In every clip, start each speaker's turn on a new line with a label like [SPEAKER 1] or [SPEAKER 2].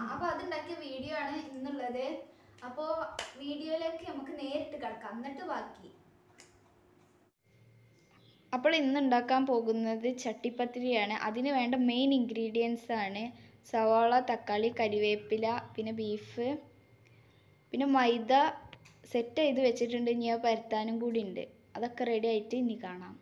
[SPEAKER 1] അപ്പോൾ അതുണ്ടാക്കിയ വീഡിയോ ആണ് ഇന്നുള്ളത് അപ്പോൾ വീഡിയോയിലേക്ക് നമുക്ക് നേരിട്ട് കിടക്കാം എന്നിട്ട് ബാക്കി
[SPEAKER 2] അപ്പോൾ ഇന്ന് ഉണ്ടാക്കാൻ പോകുന്നത് ചട്ടിപ്പത്തിരിയാണ് അതിന് വേണ്ട മെയിൻ ഇൻഗ്രീഡിയൻസ് ആണ് സവാള തക്കാളി കരിവേപ്പില പിന്നെ ബീഫ് പിന്നെ മൈദ സെറ്റ് ചെയ്ത് വെച്ചിട്ടുണ്ട് ഇനി അത് പരത്താനും കൂടി ഉണ്ട് അതൊക്കെ റെഡി ആയിട്ട് ഇനി കാണാം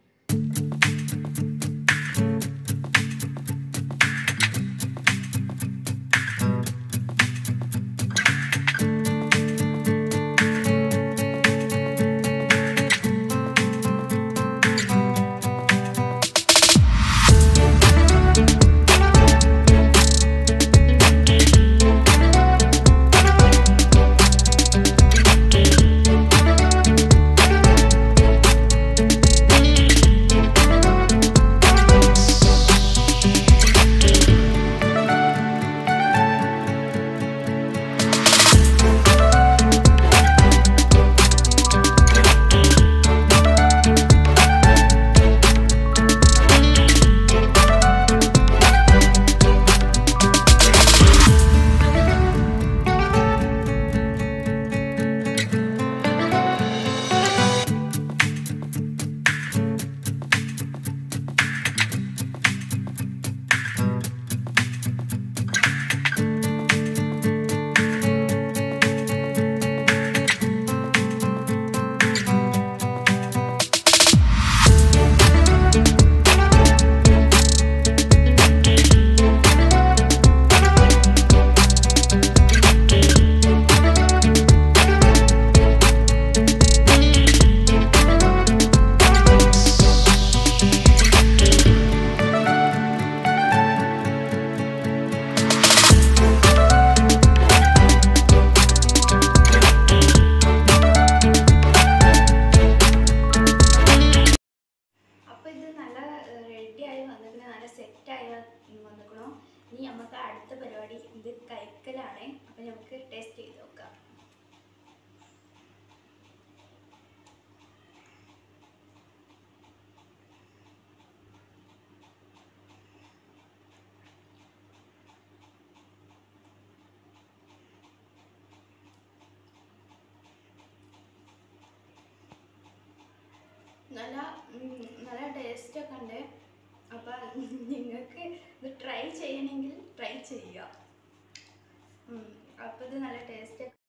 [SPEAKER 1] അപ്പോൾ ഇത് നല്ല റെഡിയായി വന്നിട്ട് നല്ല സെറ്റായി വന്നിക്കണോ ഇനി നമുക്ക് അടുത്ത പരിപാടി ഇത് കഴിക്കലാണ് അപ്പോൾ നമുക്ക് ടേസ്റ്റ് ചെയ്ത് നോക്കാം നല്ല ഉം, നല്ല ടേസ്റ്റൊക്കെ ഉണ്ട് അപ്പം നിങ്ങൾക്ക് ഇത് ട്രൈ ചെയ്യണമെങ്കിൽ ട്രൈ ചെയ്യുക അപ്പോൾ ഇത് നല്ല ടേസ്റ്റ്